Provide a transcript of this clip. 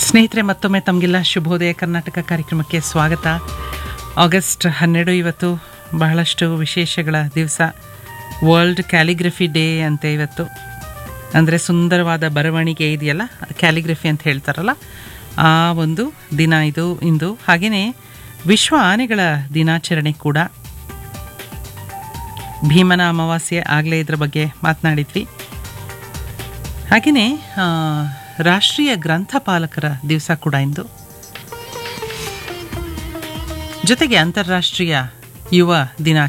ಸ್ನೇಹಿತರೆ ಮತ್ತೊಮ್ಮೆ ತಮಗೆಲ್ಲ ಶುಭೋದಯ ಕರ್ನಾಟಕ ಕಾರ್ಯಕ್ರಮಕ್ಕೆ ಸ್ವಾಗತ ಆಗಸ್ಟ್ ಹನ್ನೆರಡು ಇವತ್ತು ಬಹಳಷ್ಟು ವಿಶೇಷಗಳ ದಿವಸ ವರ್ಲ್ಡ್ ಕ್ಯಾಲಿಗ್ರಫಿ ಡೇ ಅಂತ ಇವತ್ತು ಅಂದರೆ ಸುಂದರವಾದ ಬರವಣಿಗೆ ಇದೆಯಲ್ಲ ಕ್ಯಾಲಿಗ್ರಫಿ ಅಂತ ಹೇಳ್ತಾರಲ್ಲ ಆ ಒಂದು ದಿನ ಇದು ಇಂದು ಹಾಗೆಯೇ ವಿಶ್ವ ಆನೆಗಳ ದಿನಾಚರಣೆ ಕೂಡ ಭೀಮನ ಅಮಾವಾಸ್ಯೆ ಆಗಲೇ ಇದ್ರ ಬಗ್ಗೆ ಮಾತನಾಡಿದ್ವಿ ಹಾಗೆಯೇ ರಾಷ್ಟ್ರೀಯ ಗ್ರಂಥಪಾಲಕರ ದಿವಸ ಕೂಡ ಇಂದು ಜೊತೆಗೆ ಅಂತಾರಾಷ್ಟ್ರೀಯ ಯುವ ದಿನ